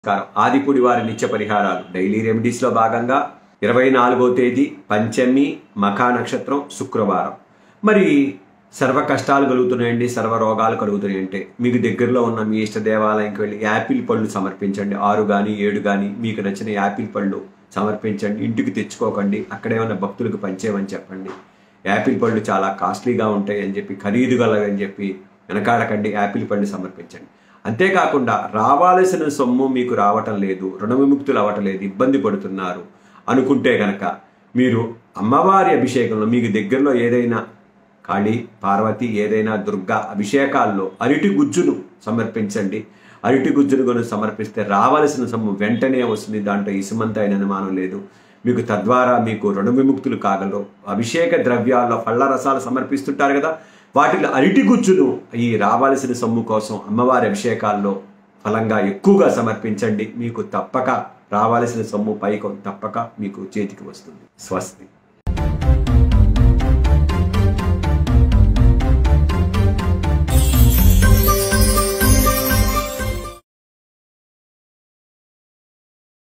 నమస్కారం ఆదిపూడి వారి నిత్య పరిహారాలు డైలీ రెమెడీస్లో భాగంగా ఇరవై నాలుగో తేదీ పంచమి మఖా నక్షత్రం శుక్రవారం మరి సర్వ కష్టాలు కలుగుతున్నాయండి సర్వ రోగాలు కలుగుతున్నాయంటే మీకు దగ్గరలో ఉన్న మీ ఇష్ట దేవాలయంకి వెళ్ళి యాపిల్ పళ్ళు సమర్పించండి ఆరు కానీ ఏడు కానీ మీకు నచ్చిన యాపిల్ పళ్ళు సమర్పించండి ఇంటికి తెచ్చుకోకండి అక్కడేమన్నా భక్తులకు పంచేయమని చెప్పండి యాపిల్ పళ్ళు చాలా కాస్ట్లీగా ఉంటాయి అని చెప్పి ఖరీదు గలవని చెప్పి వెనకాడకండి యాపిల్ పళ్ళు సమర్పించండి అంతేకాకుండా రావాల్సిన సొమ్ము మీకు రావటం లేదు రుణ విముక్తులు అవ్వటం లేదు ఇబ్బంది పడుతున్నారు అనుకుంటే గనక మీరు అమ్మవారి అభిషేకంలో మీకు దగ్గరలో ఏదైనా కాళీ పార్వతి ఏదైనా దుర్గా అభిషేకాల్లో అరటి గుజ్జును సమర్పించండి అరటి గుజ్జును కొని సమర్పిస్తే రావాల్సిన సొమ్ము వెంటనే వస్తుంది దాంట్లో ఇసుమంత అయిన అనుమానం లేదు మీకు తద్వారా మీకు రుణ విముక్తులు కాగలరు అభిషేక ద్రవ్యాల్లో పళ్ళ రసాలు సమర్పిస్తుంటారు కదా వాటిలో అరటి గుజ్జును ఈ రావాల్సిన సొమ్ము కోసం అమ్మవారి అభిషేకాల్లో ఫలంగా ఎక్కువగా సమర్పించండి మీకు తప్పక రావాల్సిన సొమ్ము పైకి తప్పక మీకు చేతికి వస్తుంది స్వస్తి